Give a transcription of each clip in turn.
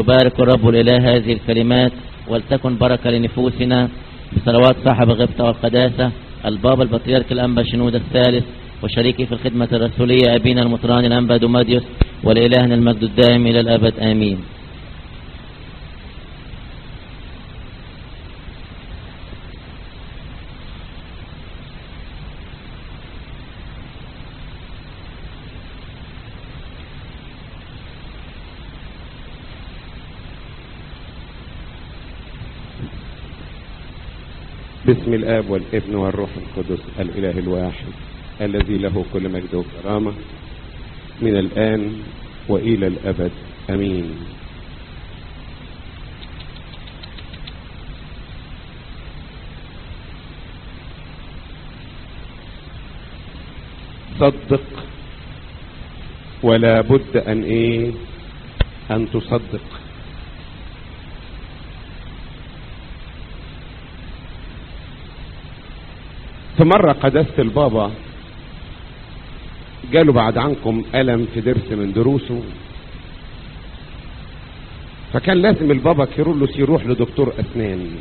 يبارك الرب الإله هذه الكلمات ولتكن بركة لنفوسنا بصلوات صاحب الغبطة والقداسة البابا البطريرك الأنبا شنود الثالث وشريكي في الخدمة الرسولية أبينا المطران الأنبا دوماديوس ولإلهنا المجد الدائم إلى الأبد آمين باسم الآب والابن والروح القدس الإله الواحد الذي له كل مجد وكرامة من الآن وإلى الأبد أمين صدق ولا بد أن إيه أن تصدق في مرة قداسة البابا جاله بعد عنكم ألم في درس من دروسه فكان لازم البابا كيرلس يروح لدكتور أسنان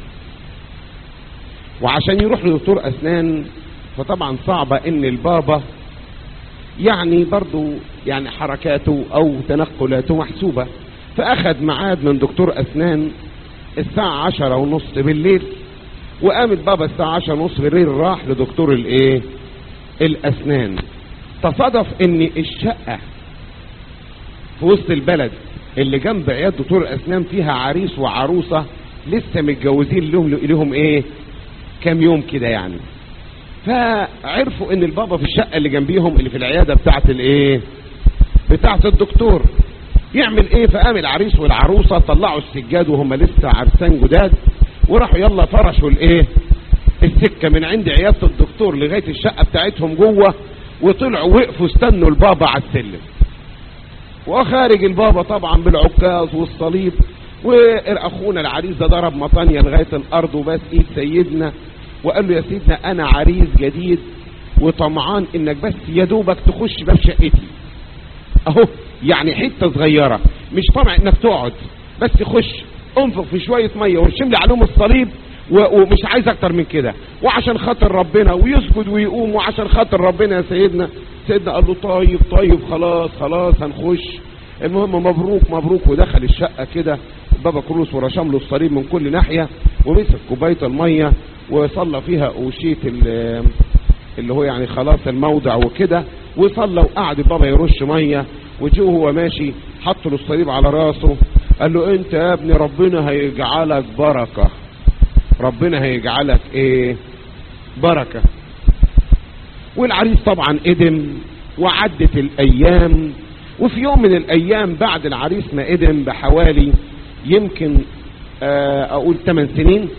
وعشان يروح لدكتور أسنان فطبعا صعبة ان البابا يعني برضو يعني حركاته او تنقلاته محسوبة فاخد ميعاد من دكتور اسنان الساعة عشرة ونص بالليل وقامت بابا الساعة عشرة ونص بالليل راح لدكتور الايه الاسنان تصادف ان الشقة في وسط البلد اللي جنب عيادة دكتور الاسنان فيها عريس وعروسة لسه متجوزين لهم لهم ايه كام يوم كده يعني فعرفوا ان البابا في الشقة اللي جنبيهم اللي في العيادة بتاعت الايه بتاعت الدكتور يعمل ايه فقام العريس والعروسة طلعوا السجاد وهم لسه عرسان جداد وراحوا يلا فرشوا الايه السكة من عند عيادة الدكتور لغاية الشقة بتاعتهم جوه وطلعوا وقفوا استنوا البابا على السلم وخارج البابا طبعا بالعكاز والصليب واخونا العريس ده ضرب مطانية لغاية الارض وبس ايد سيدنا وقال له يا سيدنا انا عريس جديد وطمعان انك بس يا دوبك تخش باب شقتي اهو يعني حته صغيره مش طمع انك تقعد بس خش انفق في شويه ميه وارشم لي عليهم الصليب ومش عايز اكتر من كده وعشان خاطر ربنا ويسجد ويقوم وعشان خاطر ربنا يا سيدنا سيدنا قال له طيب طيب خلاص خلاص هنخش المهم مبروك مبروك ودخل الشقه كده بابا كروس ورشم له الصليب من كل ناحيه ومسك كوبايه الميه وصلى فيها اوشيه اللي هو يعني خلاص الموضع وكده وصلى وقعد بابا يرش ميه وجه وهو ماشي حط له الصليب على راسه قال له انت يا ابني ربنا هيجعلك بركه ربنا هيجعلك ايه بركه والعريس طبعا قدم وعدت الايام وفي يوم من الايام بعد العريس ما قدم بحوالي يمكن اقول 8 سنين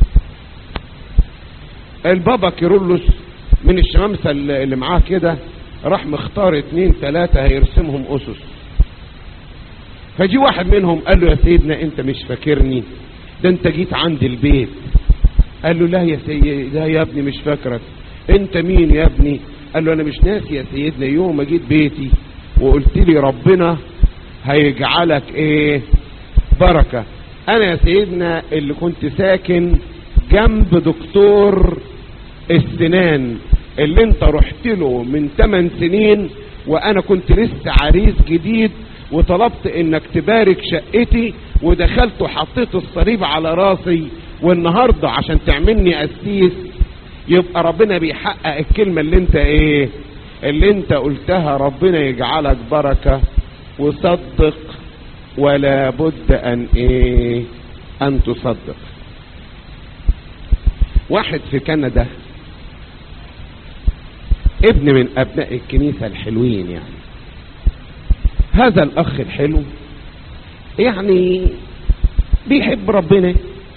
البابا كيرلس من الشمامسة اللي معاه كده راح مختار اتنين تلاتة هيرسمهم اسس فجي واحد منهم قال له يا سيدنا انت مش فاكرني ده انت جيت عند البيت قال له لا يا سيدي لا يا ابني مش فاكرك انت مين يا ابني قال له انا مش ناسي يا سيدنا يوم ما جيت بيتي وقلت لي ربنا هيجعلك ايه بركة انا يا سيدنا اللي كنت ساكن جنب دكتور السنان اللي انت رحت له من 8 سنين وانا كنت لسه عريس جديد وطلبت انك تبارك شقتي ودخلت وحطيت الصليب على راسي والنهاردة عشان تعملني قسيس يبقى ربنا بيحقق الكلمة اللي انت ايه اللي انت قلتها ربنا يجعلك بركة وصدق ولا بد ان ايه ان تصدق واحد في كندا ابن من ابناء الكنيسة الحلوين يعني هذا الاخ الحلو يعني بيحب ربنا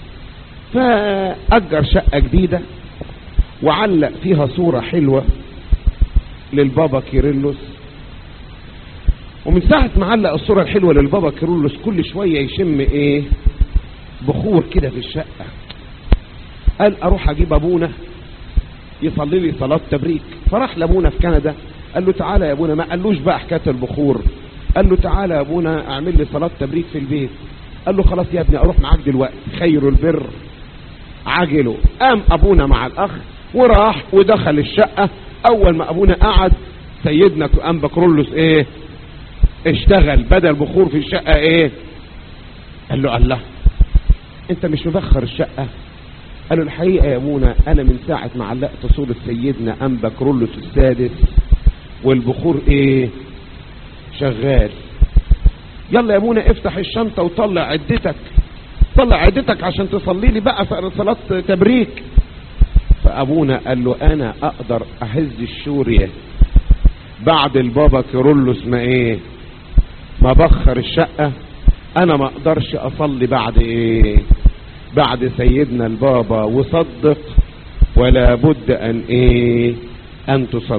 فأجر شقة جديدة وعلق فيها صورة حلوة للبابا كيرلس ومن ساعة ما علق الصورة الحلوة للبابا كيرلس كل شوية يشم ايه بخور كده في الشقة قال اروح اجيب ابونا يصلي لي صلاة تبريك فراح لابونا في كندا قال له تعالى يا ابونا ما قالوش بقى حكاية البخور قال له تعالى يا ابونا اعمل لي صلاة تبريك في البيت قال له خلاص يا ابني اروح معاك دلوقتي خير البر عاجله قام ابونا مع الاخ وراح ودخل الشقة اول ما ابونا قعد سيدنا قام بكرولوس ايه اشتغل بدل بخور في الشقة ايه قال له الله انت مش مبخر الشقة قال له الحقيقة يا ابونا انا من ساعة ما علقت صورة سيدنا انبا كرولوس السادس والبخور ايه شغال يلا يا ابونا افتح الشنطة وطلع عدتك طلع عدتك عشان تصلي لي بقى صلاة تبريك فابونا قال له انا اقدر اهز الشورية بعد البابا كيرلس ما ايه ما بخر الشقة انا ما اقدرش اصلي بعد ايه بعد سيدنا البابا وصدق ولا بد ان ايه ان تصدق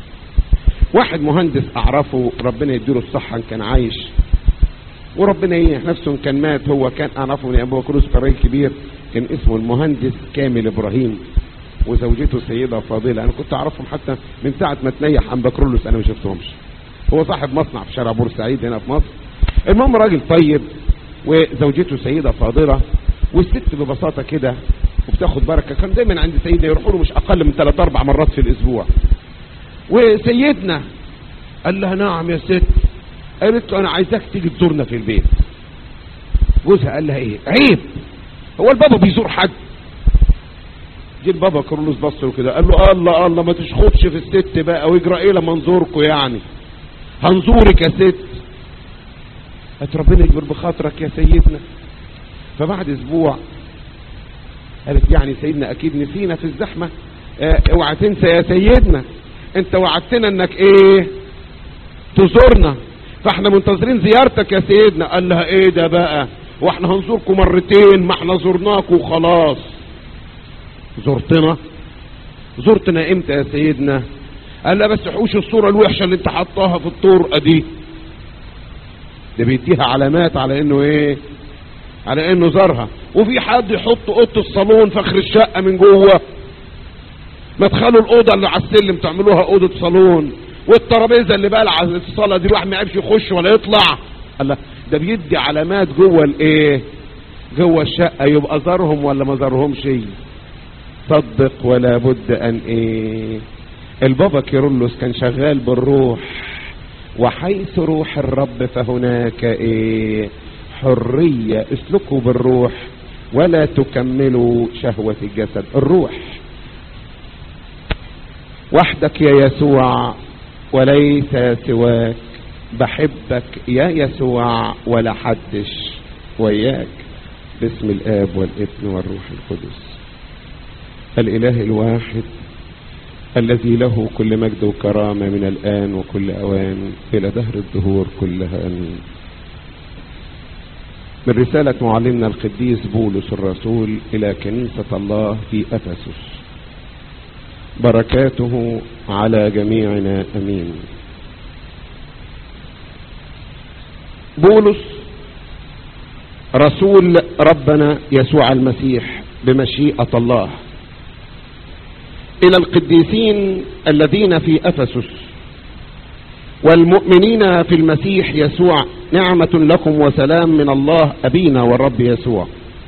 واحد مهندس اعرفه ربنا يديله الصحة ان كان عايش وربنا ينيح نفسه ان كان مات هو كان اعرفه من ابو بكر راجل كبير كان اسمه المهندس كامل ابراهيم وزوجته سيدة فاضلة انا كنت اعرفهم حتى من ساعة ما تنيح ام بكرولوس انا ما شفتهمش هو صاحب مصنع في شارع بورسعيد هنا في مصر المهم راجل طيب وزوجته سيدة فاضلة والست ببساطة كده وبتاخد بركة كان دايما عند سيدنا يروحوا له مش اقل من ثلاث اربع مرات في الاسبوع وسيدنا قال لها نعم يا ست قالت له انا عايزاك تيجي تزورنا في البيت جوزها قال لها ايه عيب هو البابا بيزور حد جه البابا كرولوس بص له كده قال له الله الله ما تشخطش في الست بقى ويجرى ايه لما نزوركم يعني هنزورك يا ست قالت ربنا يجبر بخاطرك يا سيدنا فبعد اسبوع قالت يعني سيدنا اكيد نسينا في الزحمه اه اوعى تنسى يا سيدنا انت وعدتنا انك ايه تزورنا فاحنا منتظرين زيارتك يا سيدنا قال لها ايه ده بقى واحنا هنزوركم مرتين ما احنا زرناكم وخلاص زرتنا زرتنا امتى يا سيدنا قال لها بس حوش الصورة الوحشة اللي انت حطاها في الطرقة دي ده بيديها علامات على انه ايه على انه زارها وفي حد يحط اوضه الصالون فخر الشقة من جوه مدخلوا الاوضه اللي على السلم تعملوها اوضه صالون والترابيزه اللي بقى على الصاله دي الواحد ما يعرفش يخش ولا يطلع الله ده بيدي علامات جوه الايه جوه الشقه يبقى زارهم ولا ما زارهمش صدق ولا بد ان ايه البابا كيرلس كان شغال بالروح وحيث روح الرب فهناك ايه حرية اسلكوا بالروح ولا تكملوا شهوة الجسد الروح وحدك يا يسوع وليس سواك بحبك يا يسوع ولا حدش وياك باسم الاب والابن والروح القدس الاله الواحد الذي له كل مجد وكرامة من الآن وكل أوان إلى دهر الدهور كلها أمين من رسالة معلمنا القديس بولس الرسول إلى كنيسة الله في أفسس بركاته على جميعنا أمين بولس رسول ربنا يسوع المسيح بمشيئة الله إلى القديسين الذين في أفسس والمؤمنين في المسيح يسوع نعمة لكم وسلام من الله أبينا والرب يسوع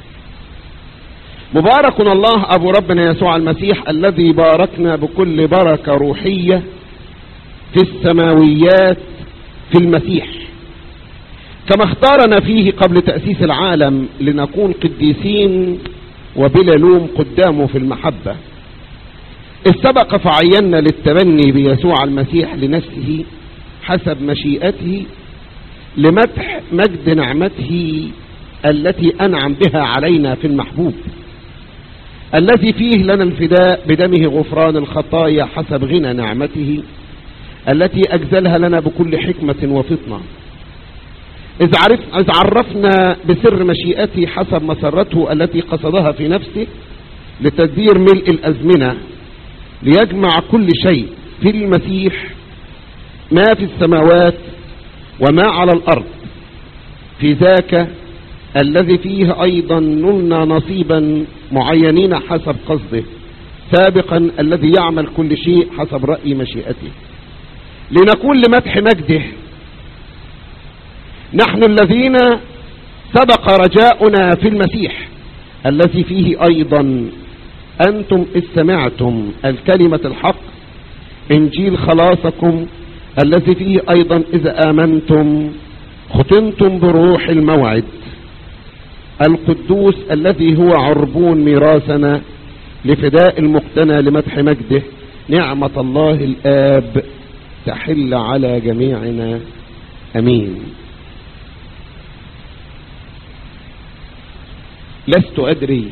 مبارك الله أبو ربنا يسوع المسيح الذي باركنا بكل بركة روحية في السماويات في المسيح كما اختارنا فيه قبل تأسيس العالم لنكون قديسين وبلا لوم قدامه في المحبة إذ سبق فعينا للتبني بيسوع المسيح لنفسه حسب مشيئته لمدح مجد نعمته التي أنعم بها علينا في المحبوب الذي فيه لنا الفداء بدمه غفران الخطايا حسب غنى نعمته التي أجزلها لنا بكل حكمة وفطنة إذ, عرف إذ عرفنا بسر مشيئته حسب مسرته التي قصدها في نفسه لتدبير ملء الأزمنة ليجمع كل شيء في المسيح ما في السماوات وما على الأرض في ذاك الذي فيه أيضا نلنا نصيبا معينين حسب قصده سابقا الذي يعمل كل شيء حسب رأي مشيئته لنكون لمدح مجده نحن الذين سبق رجاؤنا في المسيح الذي فيه أيضا أنتم إذ سمعتم الكلمة الحق إنجيل خلاصكم الذي فيه أيضا إذا آمنتم ختمتم بروح الموعد القدوس الذي هو عربون ميراثنا لفداء المقتنى لمدح مجده نعمة الله الآب تحل على جميعنا أمين لست أدري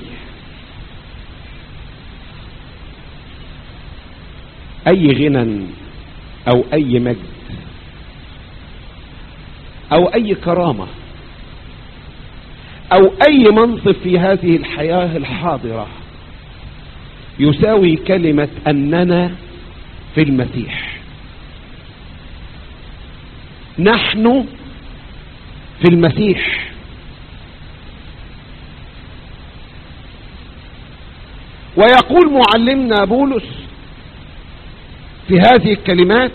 أي غنى أو أي مجد أو أي كرامة أو أي منصب في هذه الحياة الحاضرة يساوي كلمة أننا في المسيح نحن في المسيح ويقول معلمنا بولس في هذه الكلمات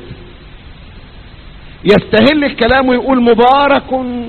يستهل الكلام ويقول مبارك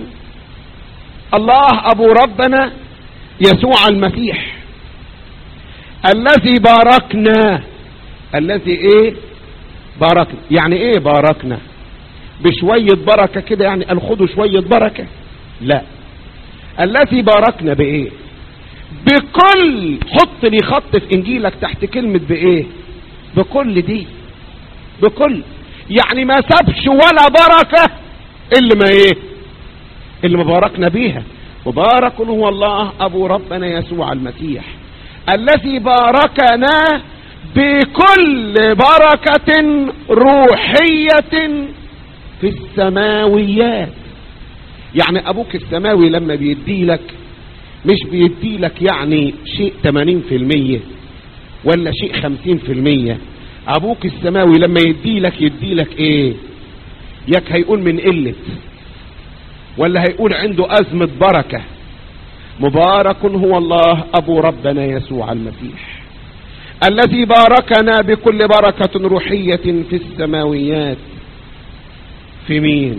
الله أبو ربنا يسوع المسيح الذي باركنا الذي ايه باركنا يعني ايه باركنا بشوية بركة كده يعني قال خدوا شوية بركة لا الذي باركنا بايه بكل حط لي خط في انجيلك تحت كلمة بايه بكل دي بكل يعني ما سابش ولا بركة اللي ما ايه اللي مباركنا بيها مبارك هو الله ابو ربنا يسوع المسيح الذي باركنا بكل بركة روحية في السماويات يعني ابوك السماوي لما بيدي لك مش بيدي لك يعني شيء 80% ولا شيء 50% ابوك السماوي لما يدي لك يدي لك ايه ياك هيقول من قلة ولا هيقول عنده ازمة بركة مبارك هو الله ابو ربنا يسوع المسيح الذي باركنا بكل بركة روحية في السماويات في مين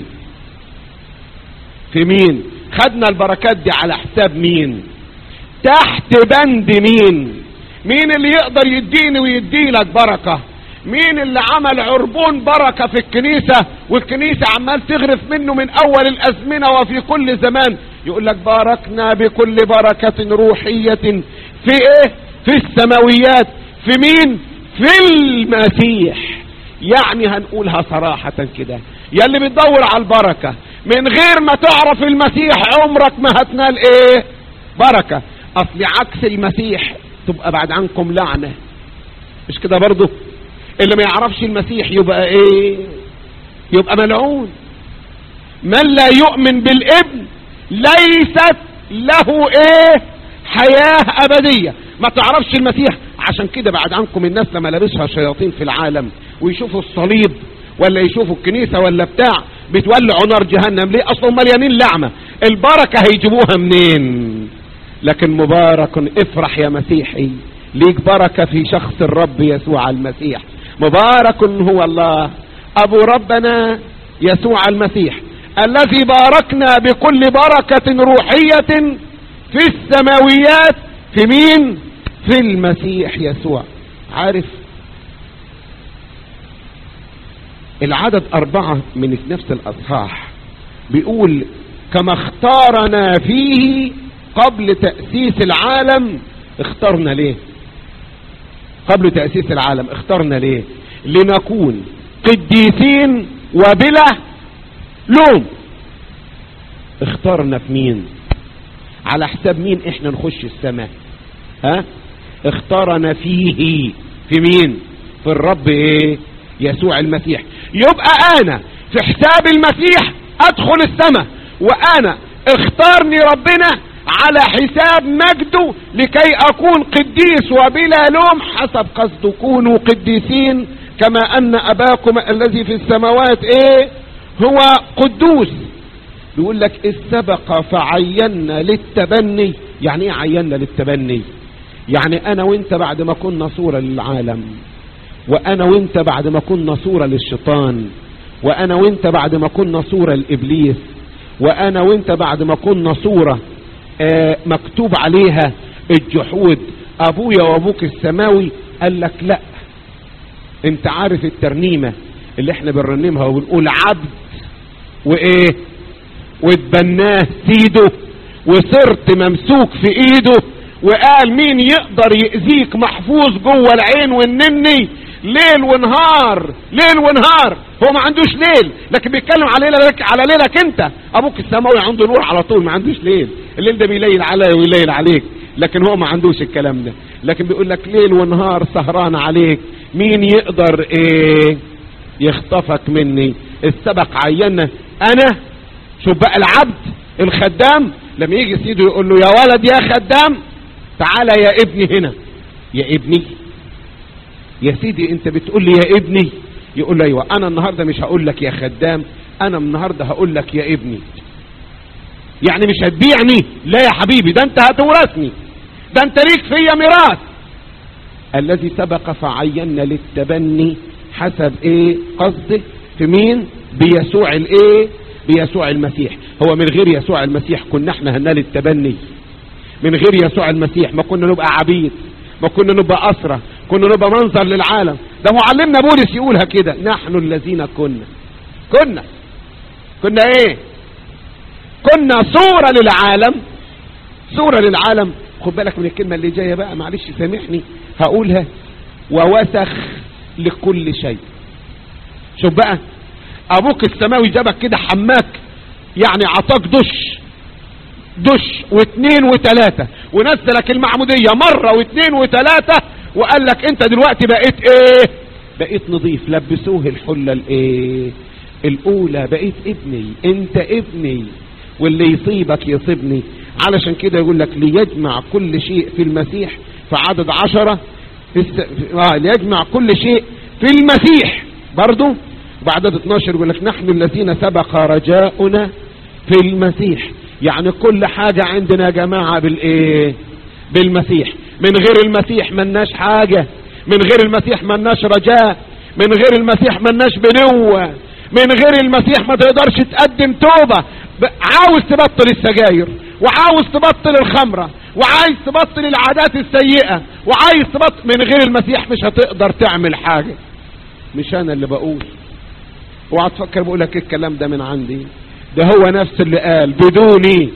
في مين خدنا البركات دي على حساب مين تحت بند مين مين اللي يقدر يديني ويديلك بركة مين اللي عمل عربون بركة في الكنيسة والكنيسة عمال تغرف منه من اول الازمنة وفي كل زمان يقول لك باركنا بكل بركة روحية في ايه في السماويات في مين في المسيح يعني هنقولها صراحة كده يا اللي بتدور على البركة من غير ما تعرف المسيح عمرك ما هتنال ايه بركة اصل عكس المسيح تبقى بعد عنكم لعنة مش كده برضو اللي ما يعرفش المسيح يبقى ايه يبقى ملعون من لا يؤمن بالابن ليست له ايه حياة ابدية ما تعرفش المسيح عشان كده بعد عنكم الناس لما لابسها شياطين في العالم ويشوفوا الصليب ولا يشوفوا الكنيسة ولا بتاع بتولعوا نار جهنم ليه اصلا مليانين لعمة البركة هيجيبوها منين لكن مبارك افرح يا مسيحي ليك بركة في شخص الرب يسوع المسيح مبارك هو الله ابو ربنا يسوع المسيح الذي باركنا بكل بركة روحية في السماويات في مين في المسيح يسوع عارف العدد أربعة من نفس الأصحاح بيقول كما اختارنا فيه قبل تأسيس العالم اخترنا ليه قبل تأسيس العالم اخترنا ليه لنكون قديسين وبلا لوم اخترنا في مين على حساب مين احنا نخش السماء ها اختارنا فيه في مين في الرب ايه يسوع المسيح يبقى انا في حساب المسيح ادخل السماء وانا اختارني ربنا على حساب مجده لكي اكون قديس وبلا لوم حسب قصده كونوا قديسين كما ان اباكم الذي في السماوات ايه هو قدوس بيقول لك إذ سبق فعينا للتبني يعني ايه عينا للتبني يعني انا وانت بعد ما كنا صورة للعالم وانا وانت بعد ما كنا صورة للشيطان وانا وانت بعد ما كنا صورة لابليس وانا وانت بعد ما كنا صورة آه مكتوب عليها الجحود ابويا وابوك السماوي قال لك لا انت عارف الترنيمة اللي احنا بنرنمها وبنقول عبد وايه واتبناه سيده وصرت ممسوك في ايده وقال مين يقدر يأذيك محفوظ جوه العين والنني ليل ونهار ليل ونهار هو ما عندوش ليل لكن بيتكلم على ليلك على ليلك انت ابوك السماوي عنده نور على طول ما عندوش ليل الليل ده بيليل عليا ويليل عليك لكن هو ما عندوش الكلام ده لكن بيقول لك ليل ونهار سهران عليك مين يقدر ايه يخطفك مني السبق عينا انا شوف بقى العبد الخدام لما يجي سيده يقول له يا ولد يا خدام تعالى يا ابني هنا يا ابني يا سيدي انت بتقول لي يا ابني يقول له ايوه انا النهارده مش هقول لك يا خدام انا النهارده هقول لك يا ابني يعني مش هتبيعني لا يا حبيبي ده انت هتورثني ده انت ليك فيا ميراث الذي سبق فعينا للتبني حسب ايه قصده في مين بيسوع الايه بيسوع المسيح هو من غير يسوع المسيح كنا احنا هنال التبني من غير يسوع المسيح ما كنا نبقى عبيد ما كنا نبقى أسرة كنا نبقى منظر للعالم ده معلمنا بولس يقولها كده نحن الذين كنا كنا كنا ايه كنا صورة للعالم صورة للعالم خد بالك من الكلمة اللي جاية بقى معلش سامحني هقولها ووسخ لكل شيء شوف بقى ابوك السماوي جابك كده حماك يعني عطاك دش دش واثنين وثلاثة ونزلك المعمودية مرة واثنين وثلاثة وقال لك انت دلوقتي بقيت ايه بقيت نظيف لبسوه الحلة الايه الاولى بقيت ابني انت ابني واللي يصيبك يصيبني علشان كده يقول لك ليجمع كل شيء في المسيح في عدد عشرة في الس... آه ليجمع كل شيء في المسيح برضو بعدد 12 يقول لك نحن الذين سبق رجاؤنا في المسيح يعني كل حاجة عندنا يا جماعة بالايه بالمسيح من غير المسيح مناش حاجة من غير المسيح مناش رجاء من غير المسيح مناش بنوة من غير المسيح ما تقدرش تقدم توبة عاوز تبطل السجاير وعاوز تبطل الخمرة وعايز تبطل العادات السيئة وعايز تبطل من غير المسيح مش هتقدر تعمل حاجة مش انا اللي بقول اوعى تفكر بقول لك الكلام ده من عندي ده هو نفس اللي قال بدوني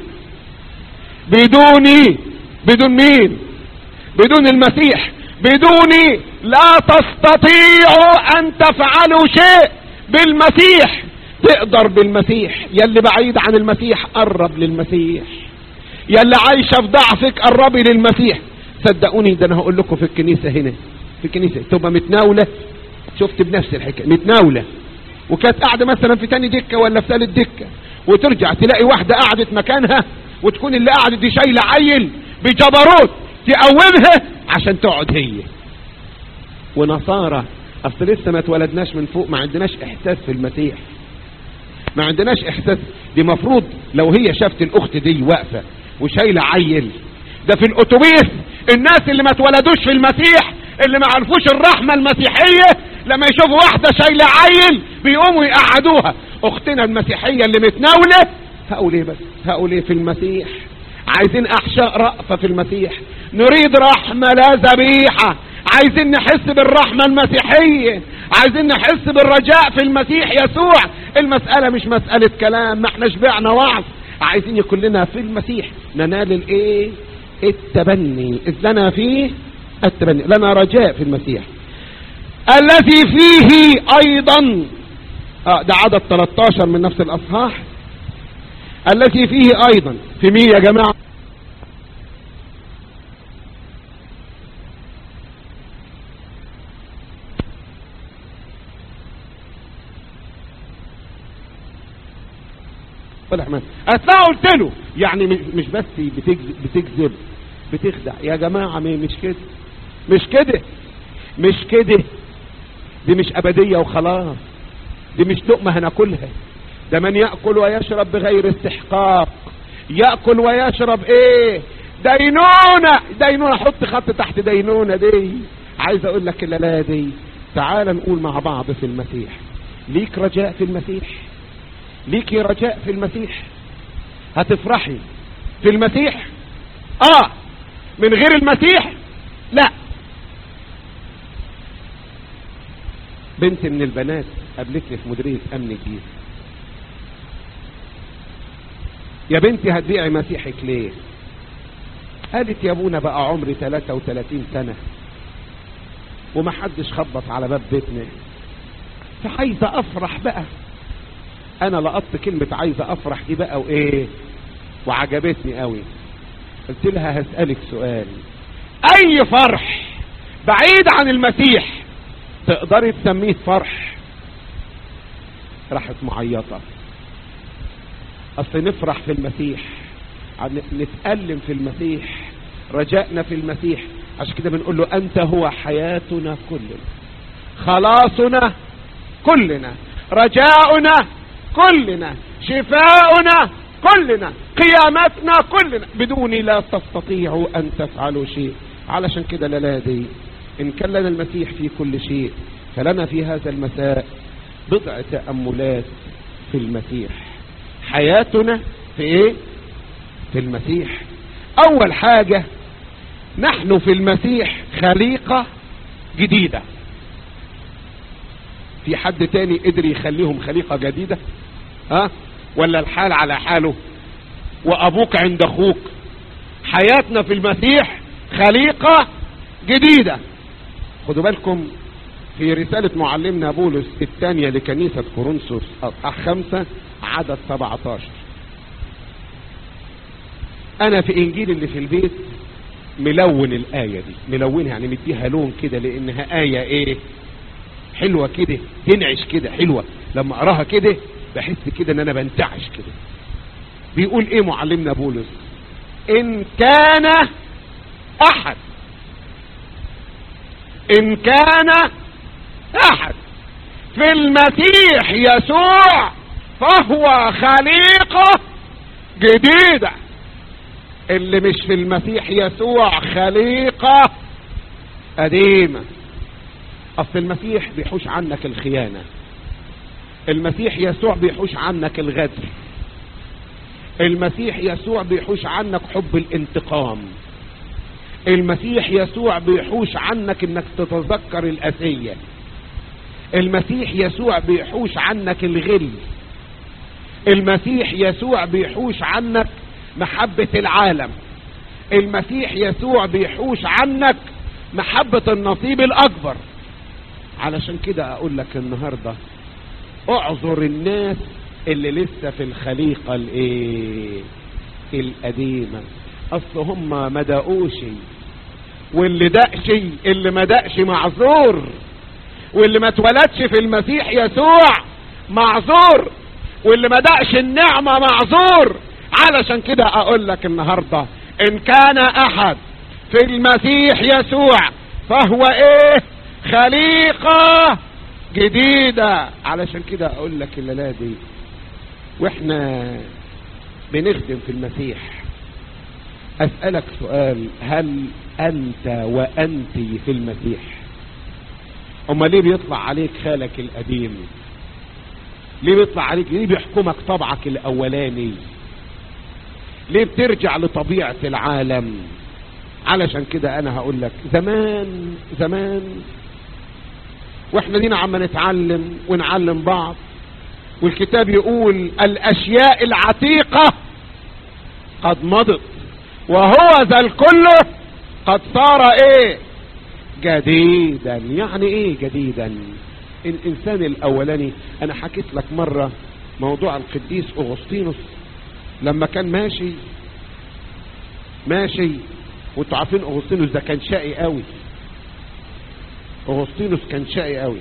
بدوني بدون مين بدون المسيح بدوني لا تستطيعوا ان تفعلوا شيء بالمسيح تقدر بالمسيح يلي بعيد عن المسيح قرب للمسيح يلي عايشة في ضعفك قربي للمسيح صدقوني ده انا هقول لكم في الكنيسة هنا في الكنيسة تبقى متناولة شفت بنفس الحكاية متناولة وكانت قاعدة مثلا في تاني دكة ولا في ثالث دكة وترجع تلاقي واحدة قعدت مكانها وتكون اللي قعدت دي شايلة عيل بجبروت تقومها عشان تقعد هي ونصارى اصل لسه ما اتولدناش من فوق ما عندناش احساس في المسيح ما عندناش احساس دي مفروض لو هي شافت الاخت دي واقفة وشايلة عيل ده في الاتوبيس الناس اللي ما اتولدوش في المسيح اللي ما عرفوش الرحمة المسيحية لما يشوفوا واحدة شايلة عيل بيقوموا يقعدوها اختنا المسيحية اللي متناولة هقول ايه بس هقول ايه في المسيح عايزين احشاء رأفة في المسيح نريد رحمة لا ذبيحة عايزين نحس بالرحمة المسيحية عايزين نحس بالرجاء في المسيح يسوع المسألة مش مسألة كلام ما احنا شبعنا وعظ عايزين يكون لنا في المسيح ننال الايه التبني اذ لنا فيه التبني لنا رجاء في المسيح الذي فيه ايضا آه ده عدد 13 من نفس الاصحاح الذي فيه ايضا في مين يا جماعة انا قلت له يعني مش بس بتكذب, بتكذب بتخدع يا جماعة مش كده مش كده مش كده دي مش ابدية وخلاص دي مش لقمة هناكلها ده من يأكل ويشرب بغير استحقاق يأكل ويشرب ايه دينونة دينونة حط خط تحت دينونة دي عايز اقول لك الليلة دي تعال نقول مع بعض في المسيح ليك رجاء في المسيح ليك رجاء في المسيح هتفرحي في المسيح اه من غير المسيح لا بنت من البنات قابلتني في مديرية امن الجيزة يا بنتي هتبيعي مسيحك ليه قالت يا ابونا بقى عمري 33 سنة ومحدش خبط على باب بيتنا فعايزة افرح بقى انا لقطت كلمة عايزة افرح دي بقى وايه وعجبتني قوي قلت لها هسألك سؤال اي فرح بعيد عن المسيح تقدري تسميه فرح راحت معيطة اصل نفرح في المسيح عن- نتألم في المسيح رجائنا في المسيح عشان كده بنقول له انت هو حياتنا كلنا خلاصنا كلنا رجاؤنا كلنا شفاؤنا كلنا قيامتنا كلنا بدوني لا تستطيعوا ان تفعلوا شيء علشان كده لا دي ان كان لنا المسيح في كل شيء فلنا في هذا المساء بضع تأملات في المسيح حياتنا في ايه في المسيح اول حاجة نحن في المسيح خليقة جديدة في حد تاني قدر يخليهم خليقة جديدة ها ولا الحال على حاله وابوك عند اخوك حياتنا في المسيح خليقة جديدة خدوا بالكم في رسالة معلمنا بولس الثانية لكنيسة كورنثوس أصحاح خمسة عدد 17 أنا في إنجيل اللي في البيت ملون الآية دي ملونها يعني مديها لون كده لأنها آية إيه حلوة كده تنعش كده حلوة لما أراها كده بحس كده إن أنا بنتعش كده بيقول إيه معلمنا بولس إن كان أحد إن كان أحد في المسيح يسوع فهو خليقة جديدة اللي مش في المسيح يسوع خليقة قديمة أصل المسيح بيحوش عنك الخيانة المسيح يسوع بيحوش عنك الغدر المسيح يسوع بيحوش عنك حب الانتقام المسيح يسوع بيحوش عنك انك تتذكر الأسية المسيح يسوع بيحوش عنك الغل المسيح يسوع بيحوش عنك محبة العالم المسيح يسوع بيحوش عنك محبة النصيب الأكبر علشان كده أقول لك النهاردة اعذر الناس اللي لسه في الخليقة الايه القديمة اصل هم ما دقوش واللي دقش اللي ما دقش معذور واللي ما اتولدش في المسيح يسوع معذور واللي ما دقش النعمة معذور علشان كده اقول لك النهاردة ان كان احد في المسيح يسوع فهو ايه خليقة جديدة علشان كده اقول لك الليلة دي واحنا بنخدم في المسيح اسألك سؤال هل انت وانت في المسيح اما ليه بيطلع عليك خالك القديم ليه بيطلع عليك ليه بيحكمك طبعك الاولاني ليه بترجع لطبيعة العالم علشان كده انا هقول لك زمان زمان واحنا دينا عم نتعلم ونعلم بعض والكتاب يقول الاشياء العتيقة قد مضت وهو ذا الكل قد صار ايه جديدا يعني ايه جديدا الانسان الاولاني انا حكيت لك مرة موضوع القديس اغسطينوس لما كان ماشي ماشي وانتوا عارفين اغسطينوس ده كان شقي قوي اغسطينوس كان شقي قوي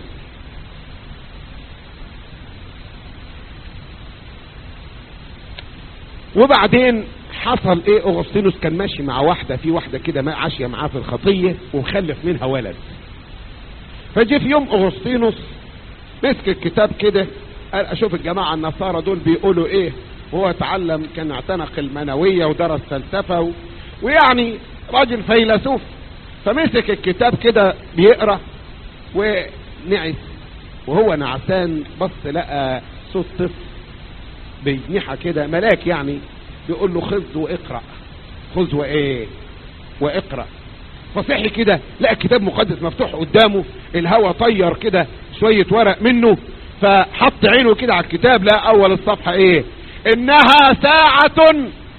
وبعدين حصل ايه اغسطينوس كان ماشي مع واحدة في واحدة كده ما عاشية معاه في الخطية وخلف منها ولد فجي في يوم اغسطينوس مسك الكتاب كده قال اشوف الجماعة النصارى دول بيقولوا ايه هو اتعلم كان اعتنق المنوية ودرس فلسفة و... ويعني راجل فيلسوف فمسك الكتاب كده بيقرأ ونعس وهو نعسان بص لقى صوت طفل بجنحة كده ملاك يعني يقول له خذ واقرأ خذ وايه واقرأ فصحي كده لقى كتاب مقدس مفتوح قدامه الهوا طير كده شوية ورق منه فحط عينه كده على الكتاب لقى اول الصفحة ايه انها ساعة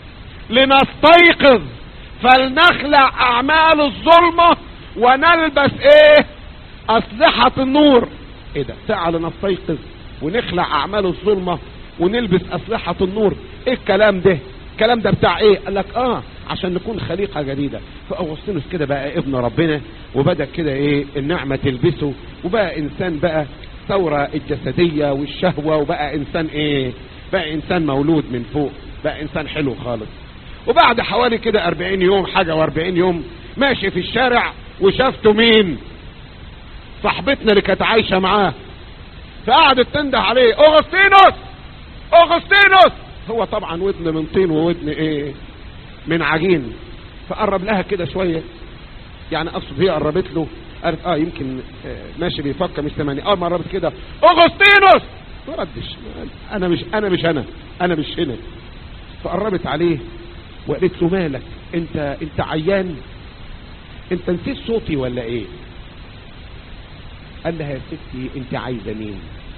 لنستيقظ فلنخلع اعمال الظلمة ونلبس ايه اسلحة النور ايه ده ساعة لنستيقظ ونخلع اعمال الظلمة ونلبس اسلحة النور ايه الكلام ده الكلام ده بتاع ايه قال لك اه عشان نكون خليقة جديدة فاغسطينوس كده بقى ابن ربنا وبدأ كده ايه النعمة تلبسه وبقى انسان بقى الثورة الجسدية والشهوة وبقى انسان ايه بقى انسان مولود من فوق بقى انسان حلو خالص وبعد حوالي كده 40 يوم حاجة و40 يوم ماشي في الشارع وشافته مين صاحبتنا اللي كانت عايشة معاه فقعدت تنده عليه اغسطينوس اغسطينوس هو طبعا ودن من طين وودن ايه من عجين فقرب لها كده شوية يعني اقصد هي قربت له قالت اه يمكن آه ماشي بيفكر مش سامعني اه ما قربت كده اغسطينوس ما ردش انا مش انا مش انا انا مش هنا فقربت عليه وقالت له مالك انت انت عيان انت نسيت صوتي ولا ايه قال لها يا ستي انت عايزه مين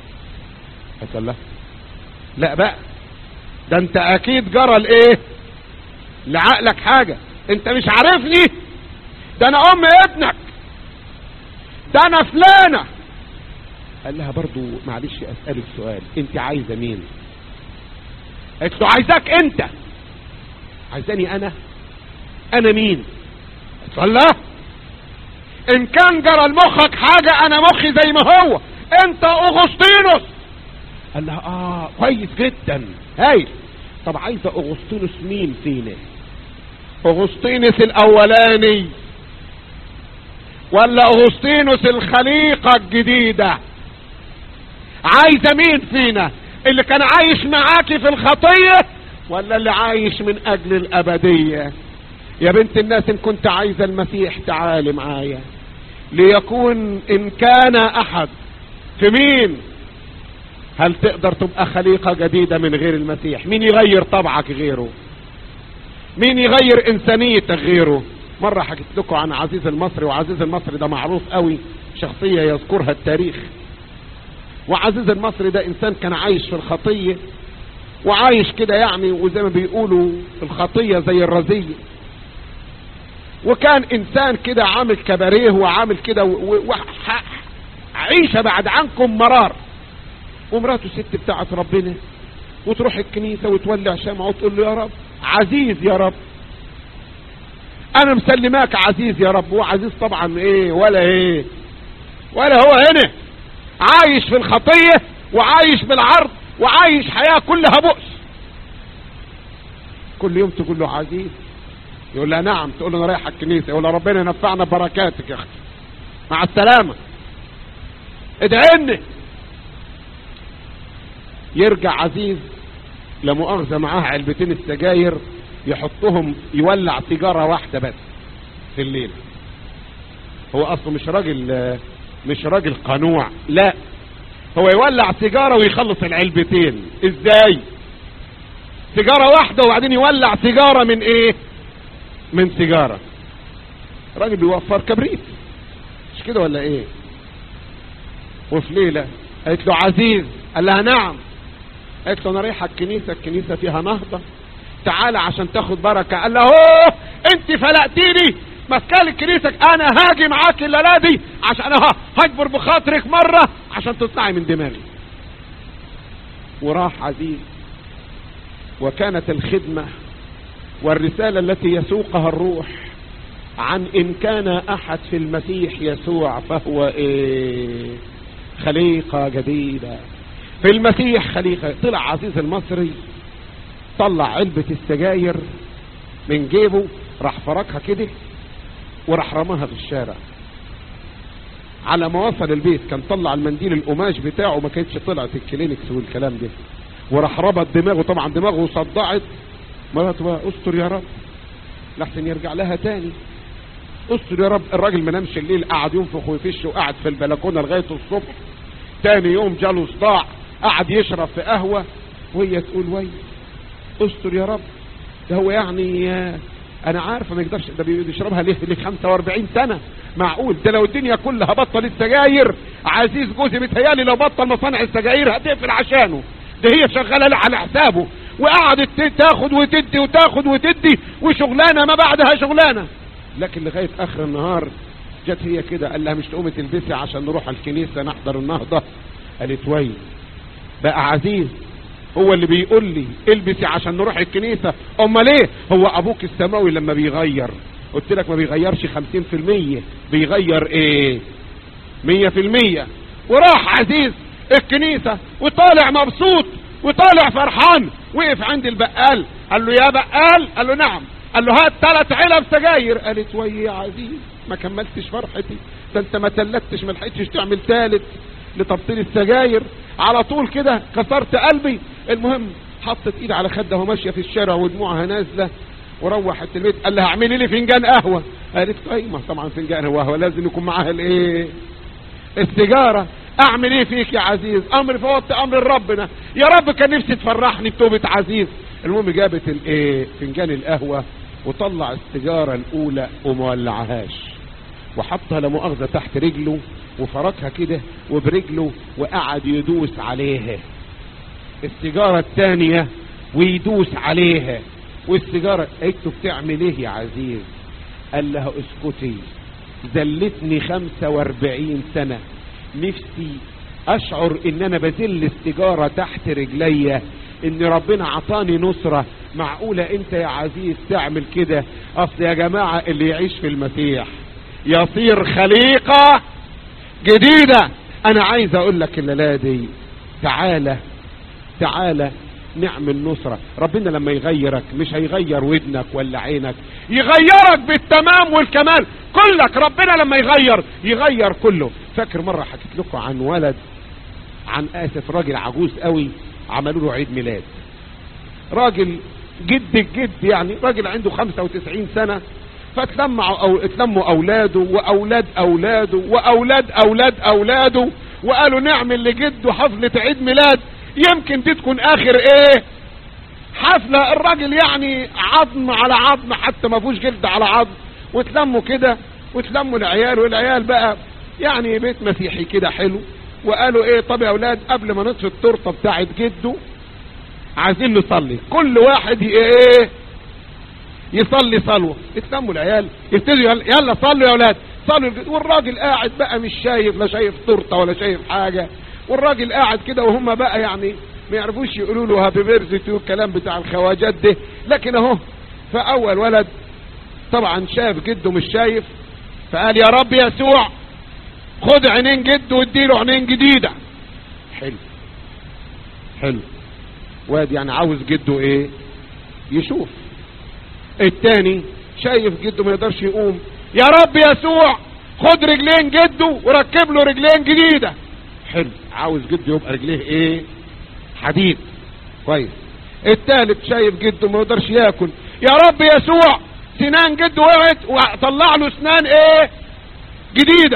قالت له لا بقى ده انت اكيد جرى الايه لعقلك حاجة انت مش عارفني ده انا ام ابنك ده انا فلانة قال لها برضو معلش اسألك سؤال انت عايزة مين قالت له عايزاك انت عايزاني انا انا مين قالت له لا ان كان جرى لمخك حاجة انا مخي زي ما هو انت اغسطينوس قال لها اه كويس جدا هايل طب عايزة اغسطينوس مين فينا اغسطينوس الاولاني ولا اغسطينوس الخليقة الجديدة عايزة مين فينا اللي كان عايش معاكي في الخطية ولا اللي عايش من اجل الابدية يا بنت الناس ان كنت عايزة المسيح تعالي معايا ليكون ان كان احد في مين هل تقدر تبقى خليقة جديدة من غير المسيح مين يغير طبعك غيره مين يغير انسانيتك غيره مرة حكيت لكم عن عزيز المصري وعزيز المصري ده معروف قوي شخصية يذكرها التاريخ وعزيز المصري ده انسان كان عايش في الخطية وعايش كده يعني وزي ما بيقولوا الخطية زي الرزية وكان انسان كده عامل كباريه وعامل كده عيشة بعد عنكم مرار ومراته ست بتاعت ربنا وتروح الكنيسة وتولع شمعة وتقول له يا رب عزيز يا رب انا مسلماك عزيز يا رب هو عزيز طبعا ايه ولا ايه ولا هو هنا عايش في الخطية وعايش بالعرض وعايش حياة كلها بؤس كل يوم تقول له عزيز يقول لها نعم تقول له انا رايح الكنيسة يقول لها ربنا ينفعنا بركاتك يا اختي مع السلامة ادعيني يرجع عزيز لمؤاخذة معاه علبتين السجاير يحطهم يولع سيجارة واحدة بس في الليل هو اصله مش راجل مش راجل قنوع لا هو يولع سيجارة ويخلص العلبتين ازاي سيجارة واحدة وبعدين يولع سيجارة من ايه من سيجارة راجل بيوفر كبريت مش كده ولا ايه وفي ليلة قالت له عزيز قال لها نعم قالت له انا رايحه الكنيسه الكنيسه فيها نهضه تعالى عشان تاخد بركه قال له اوه انت فلقتيني مسكال الكنيسه انا هاجي معاك الليله دي عشان انا هجبر بخاطرك مره عشان تطلعي من دماغي وراح عزيز وكانت الخدمه والرساله التي يسوقها الروح عن ان كان احد في المسيح يسوع فهو ايه خليقه جديده في المسيح خليقة طلع عزيز المصري طلع علبة السجاير من جيبه راح فركها كده وراح رماها في الشارع على ما وصل البيت كان طلع المنديل القماش بتاعه ما كانتش طلعت الكلينكس والكلام ده وراح ربط دماغه طبعا دماغه صدعت مراته بقى استر يا رب لحسن يرجع لها تاني استر يا رب الراجل ما نامش الليل قعد ينفخ ويفش وقعد في البلكونه لغايه الصبح تاني يوم جاله صداع قعد يشرب في قهوة وهي تقول وي استر يا رب ده هو يعني آه، انا عارف ما يقدرش ده بيشربها ليه ل 45 سنه معقول ده لو الدنيا كلها بطل السجاير عزيز جوزي بيتهيالي لو بطل مصانع السجاير هتقفل عشانه ده هي شغاله على حسابه وقعدت ت- تاخد وتدي وتاخد وتدي وشغلانه ما بعدها شغلانه لكن لغايه اخر النهار جت هي كده قال لها مش تقومي تلبسي عشان نروح الكنيسه نحضر النهضه قالت وي بقى عزيز هو اللي بيقول لي البسي عشان نروح الكنيسة امال ايه هو ابوك السماوي لما بيغير قلت لك ما بيغيرش خمسين في المية بيغير ايه مية في المية وراح عزيز الكنيسة وطالع مبسوط وطالع فرحان وقف عند البقال قال له يا بقال قال له نعم قال له هات ثلاث علب سجاير قالت وي يا عزيز ما كملتش فرحتي ده انت ما تلتش ما لحقتش تعمل ثالث لتبطيل السجاير على طول كده كسرت قلبي المهم حطت ايد على خدها وماشيه في الشارع ودموعها نازله وروحت البيت قال لها اعملي لي فنجان قهوه قالت طيب ما طبعا فنجان قهوه لازم يكون معاها الايه السيجاره اعمل ايه فيك يا عزيز امر فوت امر ربنا يا رب كان نفسي تفرحني بتوبه عزيز المهم جابت الايه فنجان القهوه وطلع السيجاره الاولى وما ولعهاش وحطها لا مؤاخذه تحت رجله وفركها كده وبرجله وقعد يدوس عليها السيجاره الثانيه ويدوس عليها والسيجاره قالت له بتعمل ايه يا عزيز قال لها اسكتي ذلتني 45 سنه نفسي اشعر ان انا بذل السيجاره تحت رجليا ان ربنا عطاني نصره معقوله انت يا عزيز تعمل كده اصل يا جماعه اللي يعيش في المسيح يصير خليقه جديده انا عايز اقول لك الليله دي تعالى تعالى نعمل نصرة ربنا لما يغيرك مش هيغير ودنك ولا عينك يغيرك بالتمام والكمال كلك ربنا لما يغير يغير كله فاكر مرة حكيت لكم عن ولد عن اسف راجل عجوز قوي عملوا له عيد ميلاد راجل جد الجد يعني راجل عنده 95 سنة فتلمعوا أو اتلموا اولاده واولاد اولاده واولاد اولاد اولاده وقالوا نعمل لجده حفلة عيد ميلاد يمكن دي تكون اخر ايه حفلة الراجل يعني عظم على عظم حتى ما فيهوش جلد على عظم وتلموا كده وتلموا العيال والعيال بقى يعني بيت مسيحي كده حلو وقالوا ايه طب يا اولاد قبل ما نطفي التورته بتاعت جده عايزين نصلي كل واحد ي- ايه يصلي صلوه اتلموا العيال يبتدوا يلا, يلا صلوا يا اولاد صلوا الج- والراجل قاعد بقى مش شايف لا شايف تورته ولا شايف حاجه والراجل قاعد كده وهم بقى يعني ما يعرفوش يقولوا له هابي بيرثدي والكلام بتاع الخواجات ده لكن اهو فاول ولد طبعا شاف جده مش شايف فقال يا رب يسوع خد عينين جده واديله عينين جديده حلو حلو واد يعني عاوز جده ايه يشوف التاني شايف جده ما يقدرش يقوم يا رب يسوع خد رجلين جده وركب له رجلين جديده حلو عاوز جده يبقى رجليه ايه حديد كويس التالت شايف جده ما يقدرش ياكل يا رب يسوع سنان جده وقعت وطلع له سنان ايه جديده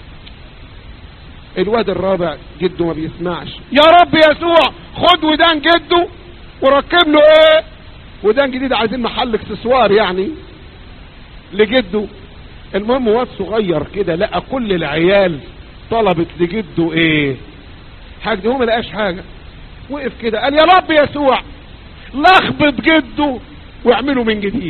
الواد الرابع جده ما بيسمعش يا رب يسوع خد ودان جده وركب له ايه ودان جديدة عايزين محل اكسسوار يعني لجده المهم واد صغير كده لقى كل العيال طلبت لجده ايه حاجة هو ما لقاش حاجة وقف كده قال يا رب يسوع لخبط جده واعمله من جديد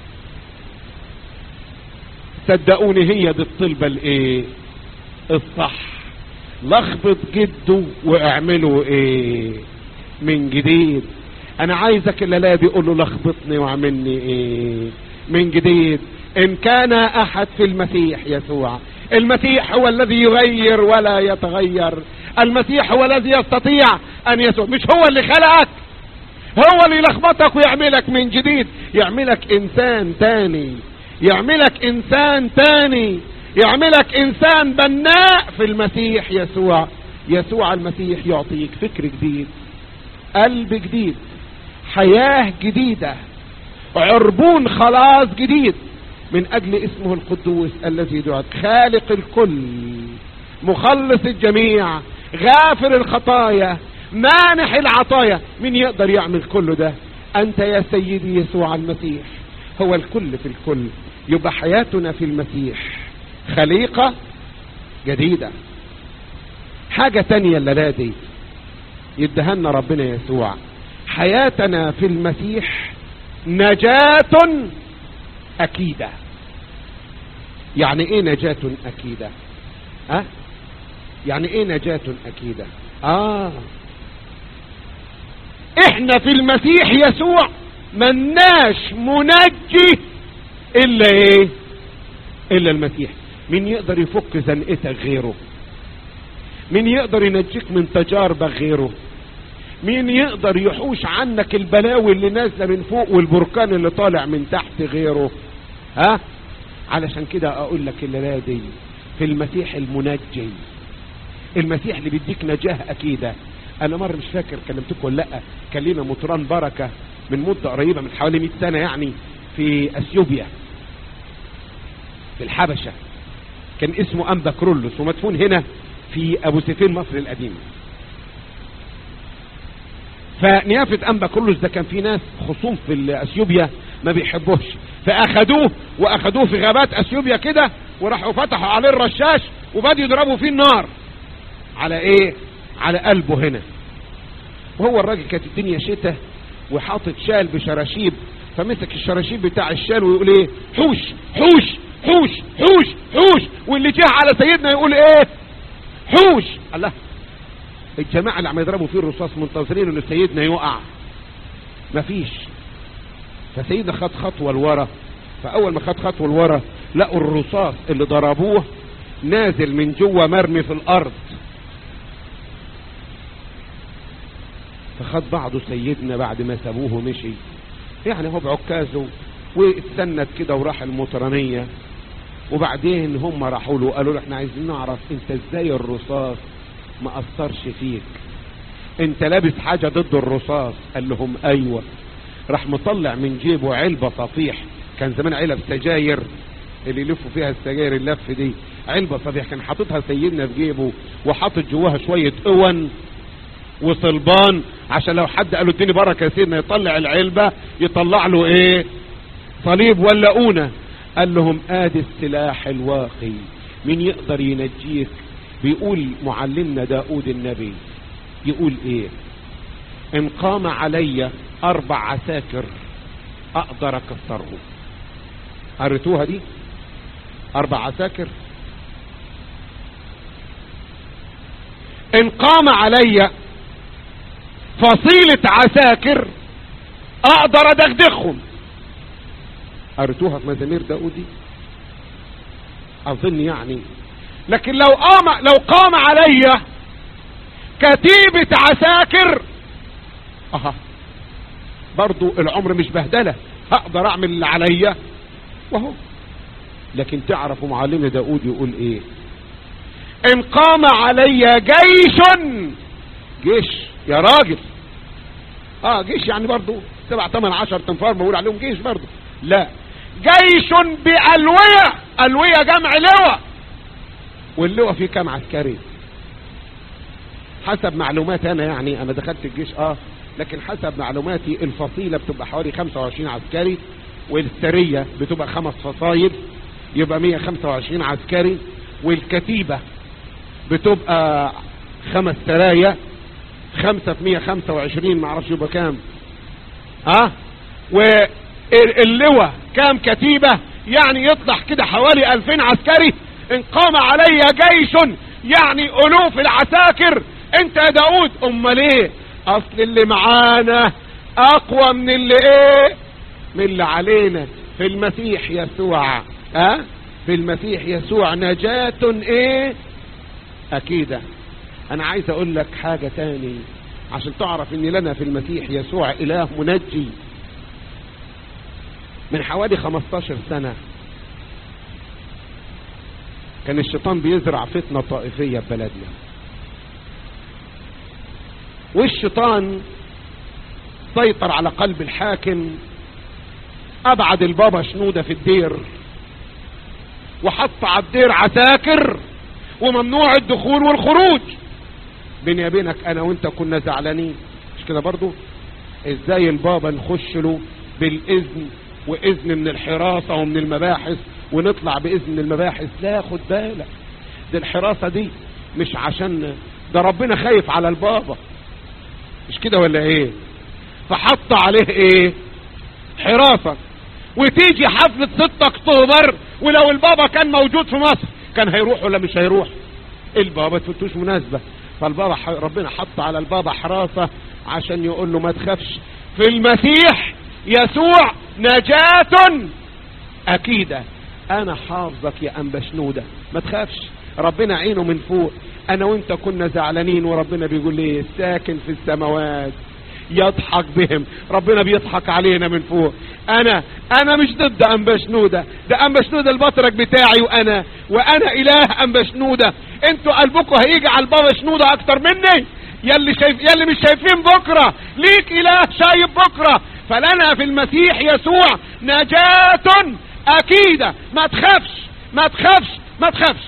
صدقوني هي دي الطلبة الايه الصح لخبط جده واعمله ايه من جديد انا عايزك الليله دي قول له لخبطني واعملني ايه من جديد ان كان احد في المسيح يسوع المسيح هو الذي يغير ولا يتغير المسيح هو الذي يستطيع ان يسوع مش هو اللي خلقك هو اللي يلخبطك ويعملك من جديد يعملك انسان تاني يعملك انسان تاني يعملك انسان بناء في المسيح يسوع يسوع المسيح يعطيك فكر جديد قلب جديد حياة جديدة عربون خلاص جديد من اجل اسمه القدوس الذي دعت خالق الكل مخلص الجميع غافر الخطايا مانح العطايا مين يقدر يعمل كل ده انت يا سيدي يسوع المسيح هو الكل في الكل يبقى حياتنا في المسيح خليقة جديدة حاجة تانية الليلة دي يدهنا ربنا يسوع حياتنا في المسيح نجاة أكيدة يعني ايه نجاة أكيدة أه؟ يعني ايه نجاة أكيدة آه احنا في المسيح يسوع مناش منجي الا ايه الا المسيح مين يقدر يفك زنقتك غيره مين يقدر ينجيك من تجاربك غيره مين يقدر يحوش عنك البلاوي اللي نازله من فوق والبركان اللي طالع من تحت غيره ها علشان كده اقول لك الليله دي في المسيح المنجي المسيح اللي بيديك نجاه اكيده انا مره مش فاكر كلمتكم ولا لا كان لينا مطران بركه من مده قريبه من حوالي 100 سنه يعني في اثيوبيا في الحبشه كان اسمه انبا كرولوس ومدفون هنا في ابو سيفين مصر القديمه فنيافة انبا كرولوس ده كان في ناس خصوم في اثيوبيا ما بيحبوش فاخدوه واخدوه في غابات اثيوبيا كده وراحوا فتحوا عليه الرشاش وبدأوا يضربوا فيه النار على ايه على قلبه هنا وهو الراجل كانت الدنيا شتاء وحاطط شال بشراشيب فمسك الشراشيب بتاع الشال ويقول ايه حوش حوش حوش حوش حوش واللي جه على سيدنا يقول ايه حوش الله الجماعة اللي عم يضربوا فيه الرصاص منتظرين ان سيدنا يقع مفيش فسيدنا خد خطوة لورا فاول ما خد خطوة لورا لقوا الرصاص اللي ضربوه نازل من جوه مرمي في الارض فخد بعضه سيدنا بعد ما سابوه ومشي يعني هو بعكازه واتسند كده وراح المطرانية وبعدين هم راحوا له قالوا له احنا عايزين نعرف انت ازاي الرصاص ما اثرش فيك انت لابس حاجة ضد الرصاص قال لهم ايوه راح مطلع من جيبه علبة صفيح كان زمان علب سجاير اللي يلفوا فيها السجاير اللف دي علبة صفيح كان حاططها سيدنا في جيبه وحاطط جواها شوية قون وصلبان عشان لو حد قال له اديني بركه يا سيدنا يطلع العلبه يطلع له ايه صليب ولا اونه قال لهم ادي السلاح الواقي مين يقدر ينجيك بيقول معلمنا داود النبي يقول ايه ان قام علي اربع عساكر اقدر اكسرهم قريتوها دي اربع عساكر ان قام علي فصيلة عساكر اقدر ادغدغهم قريتوها في مزامير داودي اظن يعني لكن لو قام لو قام علي كتيبة عساكر اها برضو العمر مش بهدلة هقدر اعمل اللي عليا وهو لكن تعرفوا معلم داود يقول ايه ان قام علي جيش جيش يا راجل اه جيش يعني برضو سبع تمن عشر تنفار بقول عليهم جيش برضو لا جيش بألوية ألوية جمع لواء واللواء فيه كام عسكري حسب معلومات انا يعني انا دخلت الجيش اه لكن حسب معلوماتي الفصيلة بتبقى حوالي 25 عسكري والسرية بتبقى خمس فصايل يبقى 125 عسكري والكتيبة بتبقى خمس سرايا خمسة في 125 معرفش يبقى كام اه واللواء كام كتيبة يعني يطلع كده حوالي 2000 عسكري ان قام علي جيش يعني الوف العساكر انت يا داود امال ايه اصل اللي معانا اقوى من اللي ايه من اللي علينا في المسيح يسوع ها أه؟ في المسيح يسوع نجاة ايه اكيدة انا عايز اقول لك حاجة تاني عشان تعرف ان لنا في المسيح يسوع اله منجي من حوالي 15 سنة كان الشيطان بيزرع فتنة طائفية في بلدنا والشيطان سيطر على قلب الحاكم ابعد البابا شنودة في الدير وحط على الدير عساكر وممنوع الدخول والخروج بيني وبينك انا وانت كنا زعلانين مش كده برضو ازاي البابا نخش له بالاذن واذن من الحراسة ومن المباحث ونطلع باذن من المباحث لا خد بالك دي الحراسة دي مش عشان ده ربنا خايف على البابا مش كده ولا ايه فحط عليه ايه حراسة وتيجي حفلة 6 اكتوبر ولو البابا كان موجود في مصر كان هيروح ولا مش هيروح البابا تفتوش مناسبة فالبابا ح- ربنا حط على البابا حراسة عشان يقول له ما تخافش في المسيح يسوع نجاة اكيدة انا حافظك يا انبا شنودة ما تخافش ربنا عينه من فوق انا وانت كنا زعلانين وربنا بيقول لي ساكن في السماوات يضحك بهم ربنا بيضحك علينا من فوق انا انا مش ضد انبا شنودة ده انبا شنودة البطرك بتاعي وانا وانا اله انبا شنودة انتوا قلبكم هيجي على البابا شنودة اكتر مني يلي شايف يلي مش شايفين بكرة ليك اله شايف بكرة فلنا في المسيح يسوع نجاة اكيدة ما تخافش ما تخافش ما تخافش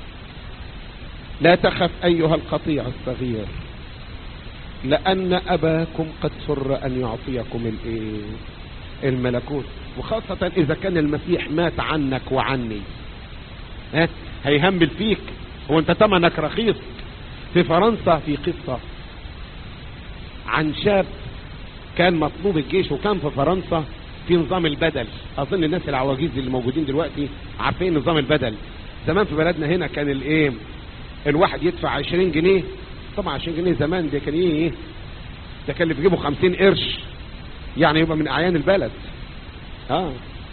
لا تخف ايها القطيع الصغير لان اباكم قد سر ان يعطيكم الايه الملكوت وخاصة اذا كان المسيح مات عنك وعني ها هيهمل فيك هو انت تمنك رخيص في فرنسا في قصة عن شاب كان مطلوب الجيش وكان في فرنسا في نظام البدل اظن الناس العواجيز اللي موجودين دلوقتي عارفين نظام البدل زمان في بلدنا هنا كان الايه الواحد يدفع 20 جنيه طبعا 20 جنيه زمان ده كان ايه ده كان اللي بيجيبه 50 قرش يعني يبقى من اعيان البلد اه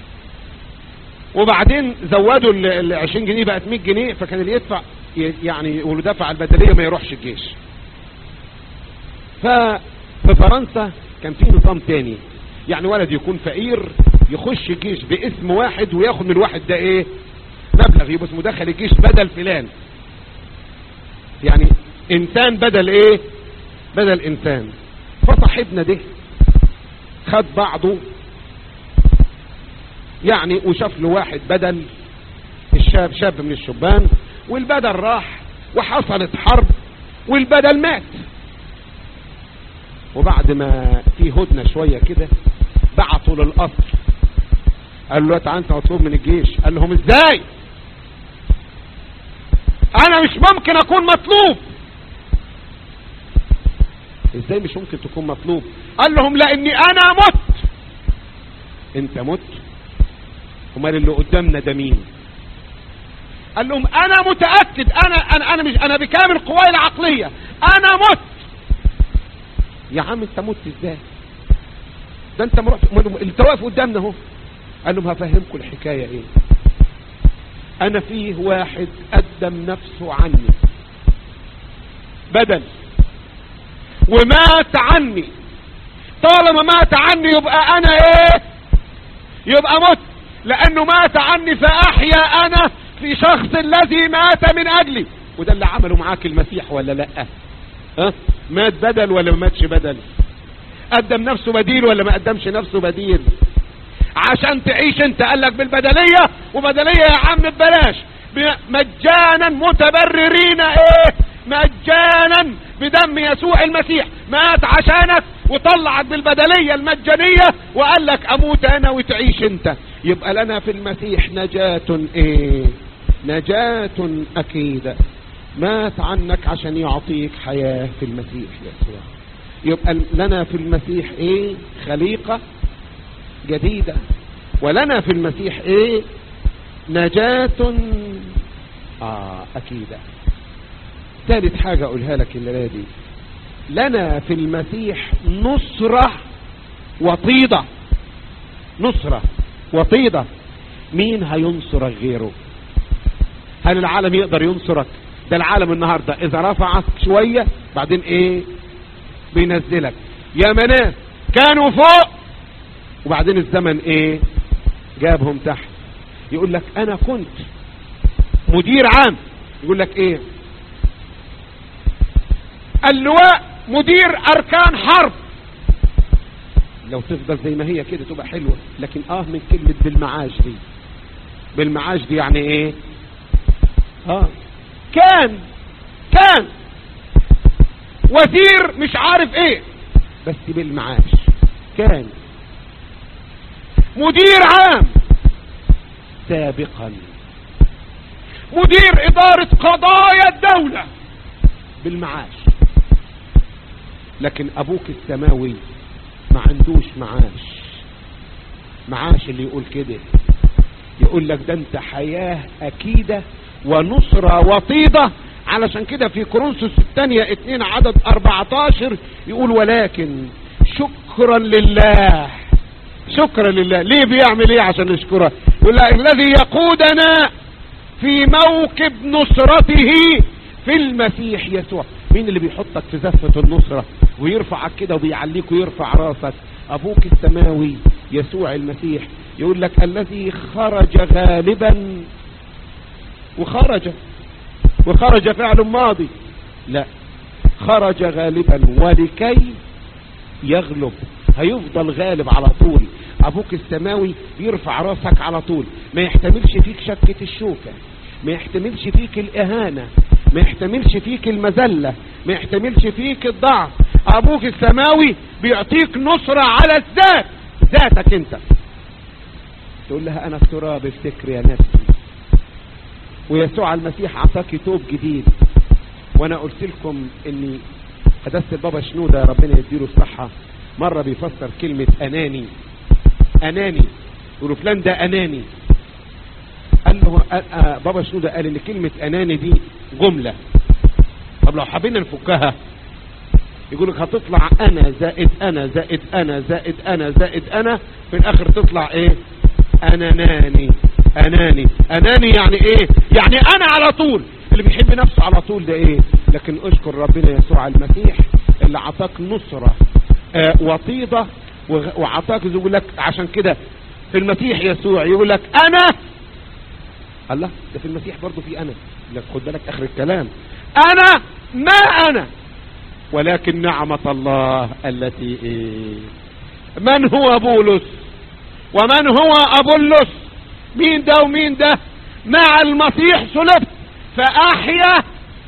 وبعدين زودوا ال ال 20 جنيه بقت 100 جنيه فكان اللي يدفع ي- يعني واللي دفع البدليه ما يروحش الجيش ففي فرنسا كان في نظام تاني يعني ولد يكون فقير يخش الجيش باسم واحد وياخد من الواحد ده ايه مبلغ يبقى اسمه دخل الجيش بدل فلان يعني انسان بدل ايه بدل انسان فصاحبنا ده خد بعضه يعني وشاف له واحد بدل الشاب شاب من الشبان والبدل راح وحصلت حرب والبدل مات وبعد ما في هدنة شوية كده بعتوا للقصر قال له تعال انت مطلوب من الجيش قال لهم ازاي انا مش ممكن اكون مطلوب ازاي مش ممكن تكون مطلوب قال لهم لاني انا مت انت مت امال اللي قدامنا ده مين قال لهم انا متاكد انا انا انا مش انا بكامل قواي العقليه انا مت يا عم انت مت ازاي ده انت مرحت انت واقف قدامنا اهو قال لهم هفهمكم الحكايه ايه انا فيه واحد قدم نفسه عني بدل ومات عني طالما مات عني يبقى انا ايه يبقى مت لانه مات عني فاحيا انا في شخص الذي مات من اجلي وده اللي عمله معاك المسيح ولا لا ها مات بدل ولا ما ماتش بدل قدم نفسه بديل ولا ما قدمش نفسه بديل عشان تعيش انت قال لك بالبدلية وبدلية يا عم ببلاش ب- مجانا متبررين ايه مجانا بدم يسوع المسيح مات عشانك وطلعك بالبدلية المجانية وقال لك اموت انا وتعيش انت يبقى لنا في المسيح نجاة ايه نجاة اكيدة مات عنك عشان يعطيك حياة في المسيح يسوع يبقى لنا في المسيح ايه خليقة جديدة ولنا في المسيح ايه نجاة اه اكيدة ثالث حاجة اقولها لك الليلة دي لنا في المسيح نصرة وطيدة نصرة وطيدة مين هينصرك غيره هل العالم يقدر ينصرك ده العالم النهاردة اذا رفعك شوية بعدين ايه بينزلك يا مناس كانوا فوق وبعدين الزمن ايه جابهم تحت يقول لك انا كنت مدير عام يقول لك ايه اللواء مدير اركان حرب لو تفضل زي ما هي كده تبقى حلوة لكن اه من كلمة بالمعاش دي بالمعاش دي يعني ايه اه كان كان وزير مش عارف ايه بس بالمعاش كان مدير عام سابقا مدير إدارة قضايا الدولة بالمعاش لكن أبوك السماوي ما عندوش معاش معاش اللي يقول كده يقول لك ده انت حياة أكيدة ونصرة وطيدة علشان كده في كورنثوس الثانية اتنين عدد 14 يقول ولكن شكرا لله شكرا لله ليه بيعمل ايه عشان نشكره يقول لك الذي يقودنا في موكب نصرته في المسيح يسوع مين اللي بيحطك في زفة النصرة ويرفعك كده وبيعليك ويرفع راسك ابوك السماوي يسوع المسيح يقول لك الذي خرج غالبا وخرج وخرج فعل ماضي لا خرج غالبا ولكي يغلب هيفضل غالب على طول ابوك السماوي يرفع راسك على طول ما يحتملش فيك شكة الشوكة ما يحتملش فيك الاهانة ما يحتملش فيك المذلة ما يحتملش فيك الضعف ابوك السماوي بيعطيك نصرة على الذات ذاتك انت تقول لها انا التراب افتكر يا نفسي ويسوع المسيح اعطاك توب جديد وانا قلت لكم اني قداسة البابا شنودة يا ربنا يديله الصحة مرة بيفسر كلمة اناني اناني يقولوا فلان ده اناني قال له آه بابا شنودة قال ان كلمة اناني دي جملة طب لو حبينا نفكها يقول لك هتطلع انا زائد انا زائد انا زائد انا زائد انا في الاخر تطلع ايه اناناني اناني اناني يعني ايه يعني انا على طول اللي بيحب نفسه على طول ده ايه لكن اشكر ربنا يسوع المسيح اللي عطاك نصرة آه وطيدة وعطاك يقول لك عشان كده في المسيح يسوع يقول لك انا الله ده في المسيح برضه في انا لك خد بالك اخر الكلام انا ما انا ولكن نعمة الله التي ايه من هو بولس ومن هو ابولس مين ده ومين ده مع المسيح صلبت فاحيا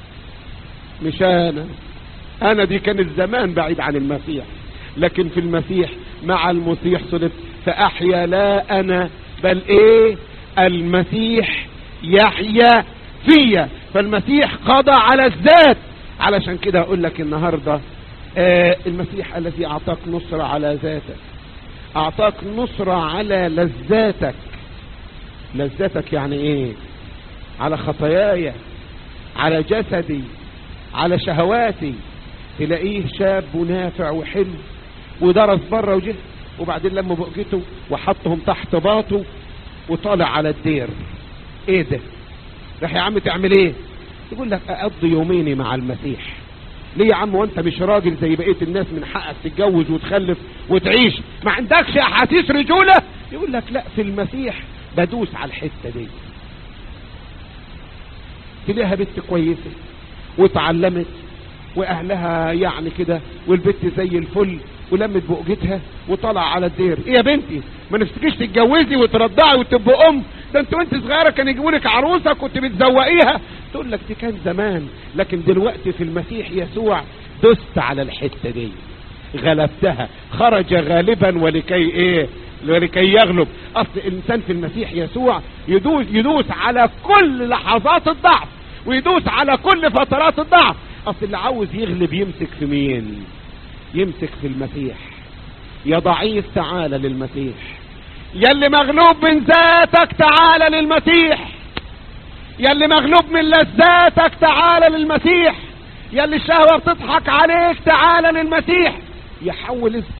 مش انا انا دي كانت زمان بعيد عن المسيح لكن في المسيح مع المسيح صلبت فاحيا لا انا بل ايه المسيح يحيا فيا فالمسيح قضى على الذات علشان كده اقول لك النهاردة آه المسيح الذي اعطاك نصرة على ذاتك اعطاك نصرة على لذاتك لذاتك يعني ايه على خطاياي على جسدي على شهواتي تلاقيه شاب ونافع وحلو ودرس بره وجه وبعدين لما بقيته وحطهم تحت باطه وطالع على الدير ايه ده راح يا عم تعمل ايه يقول لك اقضي يوميني مع المسيح ليه يا عم وانت مش راجل زي بقيه الناس من حقك تتجوز وتخلف وتعيش ما عندكش احاسيس رجوله يقول لك لا في المسيح بدوس على الحته دي تلاقيها بنت كويسه واتعلمت واهلها يعني كده والبنت زي الفل ولمت بقجتها وطلع على الدير ايه يا بنتي ما نفسكيش تتجوزي وترضعي وتبقى ام ده انت وانت صغيره كان يجيبوا لك عروسه كنت بتزوقيها تقول لك دي كان زمان لكن دلوقتي في المسيح يسوع دست على الحته دي غلبتها خرج غالبا ولكي ايه ولكي يغلب اصل الانسان في المسيح يسوع يدوس يدوس على كل لحظات الضعف ويدوس على كل فترات الضعف اصل اللي عاوز يغلب يمسك في مين يمسك في المسيح يا ضعيف تعالى للمسيح يا اللي مغلوب من ذاتك تعالى للمسيح يا اللي مغلوب من لذاتك تعالى للمسيح يا اللي الشهوة بتضحك عليك تعالى للمسيح يحول